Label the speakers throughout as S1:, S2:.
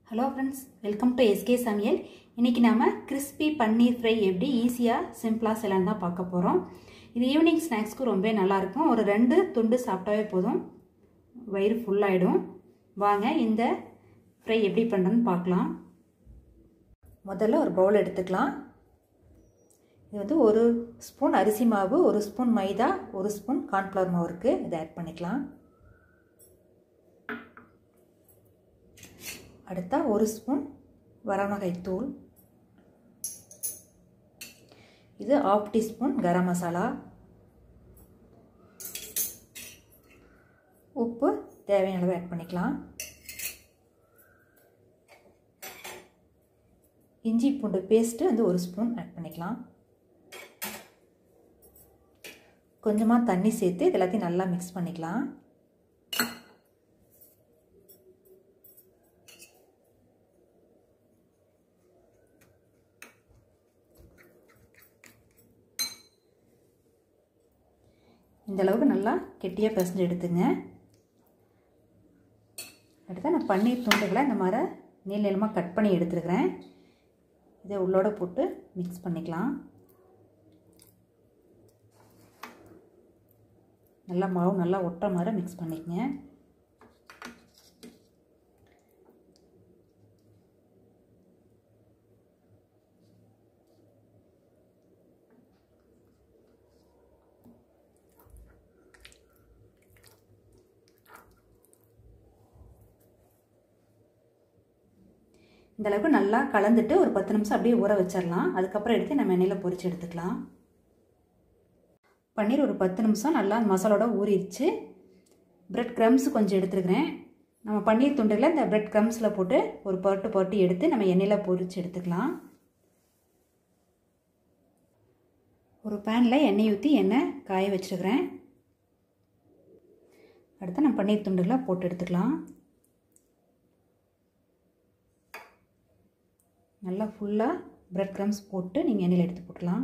S1: hello friends welcome to S சமையல் இன்றைக்கி நாம் கிறிஸ்பி பன்னீர் ஃப்ரை எப்படி ஈஸியாக சிம்பிளாக செய்யலான்னு தான் பார்க்க போகிறோம் இது ஈவினிங் ஸ்நாக்ஸ்க்கு ரொம்ப நல்லாயிருக்கும் ஒரு ரெண்டு துண்டு சாப்பிட்டாவே போதும் வயிறு ஃபுல்லாகிடும் வாங்க இந்த ஃப்ரை எப்படி பண்ணுறதுன்னு பார்க்கலாம் முதல்ல ஒரு பவுல் எடுத்துக்கலாம் இது வந்து ஒரு ஸ்பூன் அரிசி மாவு ஒரு ஸ்பூன் மைதா ஒரு ஸ்பூன் கார்ன்ஃப்ளவர் மாவு இருக்குது இதை ஆட் பண்ணிக்கலாம் அடுத்தா ஒரு ஸ்பூன் வரமிளகாய் தூள் இது ஆஃப் டீஸ்பூன் கரம் மசாலா உப்பு தேவையான அளவு ஆட் பண்ணிக்கலாம் இஞ்சி பூண்டு பேஸ்ட்டு வந்து ஒரு ஸ்பூன் ஆட் பண்ணிக்கலாம் கொஞ்சமாக தண்ணி சேர்த்து இது எல்லாத்தையும் நல்லா மிக்ஸ் பண்ணிக்கலாம் இந்த அளவுக்கு நல்லா கெட்டியாக பிசைஞ்சு எடுத்துங்க அடுத்து நான் பன்னீர் துண்டுகளை இந்த மாதிரி நீள நீளமாக கட் பண்ணி எடுத்துருக்கிறேன் இதை உள்ளோட போட்டு மிக்ஸ் பண்ணிக்கலாம் நல்லா மாவு நல்லா ஒட்டுற மாதிரி மிக்ஸ் பண்ணிக்கங்க இந்த அளவுக்கு நல்லா கலந்துட்டு ஒரு பத்து நிமிஷம் அப்படியே ஊற வச்சிடலாம் அதுக்கப்புறம் எடுத்து நம்ம எண்ணெயில் பொரிச்சு எடுத்துக்கலாம் பன்னீர் ஒரு பத்து நிமிஷம் நல்லா மசாலோட ஊறிடுச்சு பிரெட் க்ரம்ஸ் கொஞ்சம் எடுத்துருக்கிறேன் நம்ம பன்னீர் துண்டுகளை இந்த பிரெட் க்ரம்ஸில் போட்டு ஒரு பருட்டு பருட்டு எடுத்து நம்ம எண்ணெயில் பொரிச்சு எடுத்துக்கலாம் ஒரு பேனில் எண்ணெய் ஊற்றி எண்ணெய் காய வச்சுருக்கிறேன் அடுத்து நம்ம பன்னீர் துண்டுகளை போட்டு எடுத்துக்கலாம் நல்லா ஃபுல்லாக ப்ரெட் க்ரம்ஸ் போட்டு நீங்கள் எண்ணெயில் எடுத்து போட்டுக்கலாம்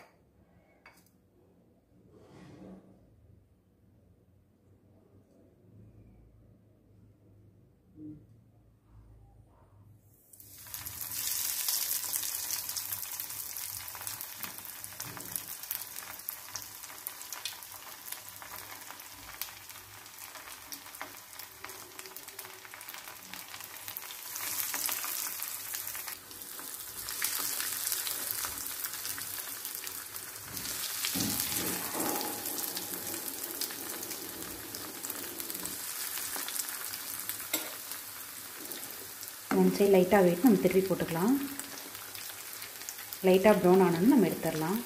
S1: ஒன் சைடு லைட்டாக வெயிட் நம்ம திருப்பி போட்டுக்கலாம் லைட்டாக ப்ரௌன் ஆனோன்னு நம்ம எடுத்துடலாம்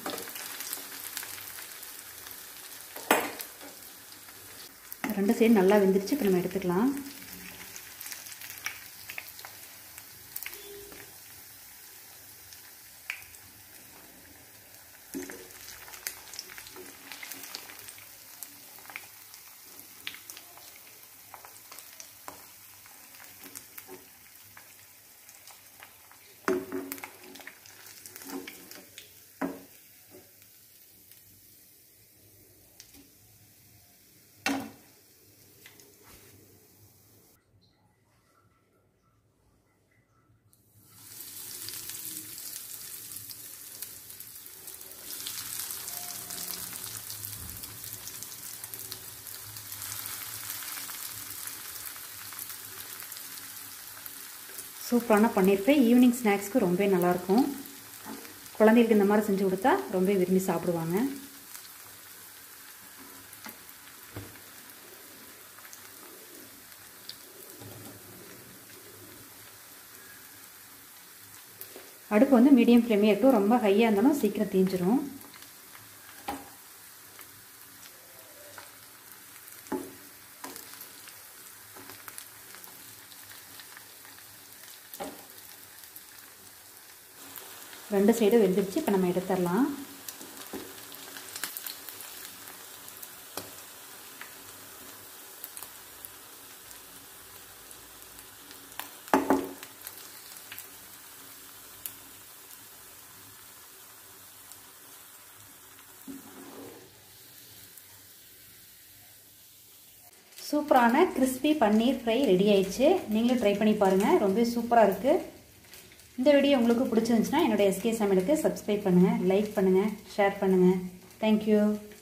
S1: ரெண்டு சைடு நல்லா வெந்துருச்சு இப்போ நம்ம எடுத்துக்கலாம் சூப்பரான பன்னீர் ஃப்ரை ஈவினிங் ஸ்நாக்ஸ்க்கு ரொம்ப நல்லாயிருக்கும் குழந்தைகளுக்கு இந்த மாதிரி செஞ்சு கொடுத்தா ரொம்ப விரும்பி சாப்பிடுவாங்க அடுப்பு வந்து மீடியம் ஃப்ளேமே இருக்கட்டும் ரொம்ப ஹையாக இருந்தாலும் சீக்கிரம் தீஞ்சிரும் ரெண்டு சைடும் வெந்துருச்சு இப்போ நம்ம எடுத்துடலாம் சூப்பரான கிறிஸ்பி பன்னீர் ஃப்ரை ரெடி ஆயிடுச்சு நீங்களும் ட்ரை பண்ணி பாருங்கள் ரொம்ப சூப்பராக இருக்குது இந்த வீடியோ உங்களுக்கு பிடிச்சிருந்துச்சுன்னா என்னோட எஸ்கே சமையலுக்கு சப்ஸ்கிரைப் பண்ணுங்கள் லைக் பண்ணுங்கள் ஷேர் பண்ணுங்கள் தேங்க்யூ